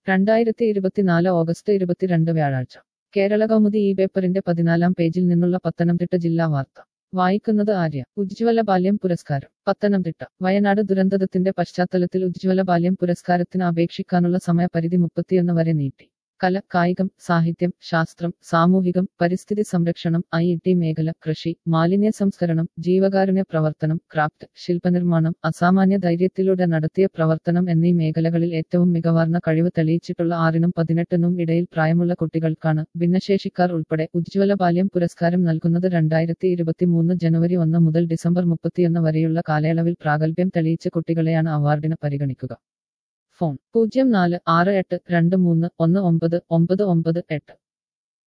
രണ്ടായിരത്തി ഇരുപത്തിനാല് ഓഗസ്റ്റ് ഇരുപത്തിരണ്ട് വ്യാഴാഴ്ച കേരള കൗമുദി ഈ പേപ്പറിന്റെ പതിനാലാം പേജിൽ നിന്നുള്ള പത്തനംതിട്ട ജില്ലാ വാർത്ത വായിക്കുന്നത് ആര്യ ഉജ്ജ്വല ബാല്യം പുരസ്കാരം പത്തനംതിട്ട വയനാട് ദുരന്തത്തിന്റെ പശ്ചാത്തലത്തിൽ ഉജ്ജ്വല ബാല്യം പുരസ്കാരത്തിന് അപേക്ഷിക്കാനുള്ള സമയപരിധി മുപ്പത്തിയൊന്ന് വരെ നീട്ടി കല കായികം സാഹിത്യം ശാസ്ത്രം സാമൂഹികം പരിസ്ഥിതി സംരക്ഷണം ഐ ടി മേഖല കൃഷി മാലിന്യ സംസ്കരണം ജീവകാരുണ്യ പ്രവർത്തനം ക്രാഫ്റ്റ് ശില്പനിർമ്മാണം അസാമാന്യ ധൈര്യത്തിലൂടെ നടത്തിയ പ്രവർത്തനം എന്നീ മേഖലകളിൽ ഏറ്റവും മികവാർന്ന കഴിവ് തെളിയിച്ചിട്ടുള്ള ആറിനും പതിനെട്ടിനും ഇടയിൽ പ്രായമുള്ള കുട്ടികൾക്കാണ് ഭിന്നശേഷിക്കാർ ഉൾപ്പെടെ ഉജ്ജ്വല ബാല്യം പുരസ്കാരം നൽകുന്നത് രണ്ടായിരത്തി ഇരുപത്തിമൂന്ന് ജനുവരി ഒന്ന് മുതൽ ഡിസംബർ മുപ്പത്തിയൊന്ന് വരെയുള്ള കാലയളവിൽ പ്രാഗൽഭ്യം തെളിയിച്ച കുട്ടികളെയാണ് അവാർഡിന് പരിഗണിക്കുക ഫോൺ പൂജ്യം നാല് ആറ് എട്ട് രണ്ട് മൂന്ന് ഒന്ന് ഒമ്പത് ഒമ്പത് ഒമ്പത് എട്ട്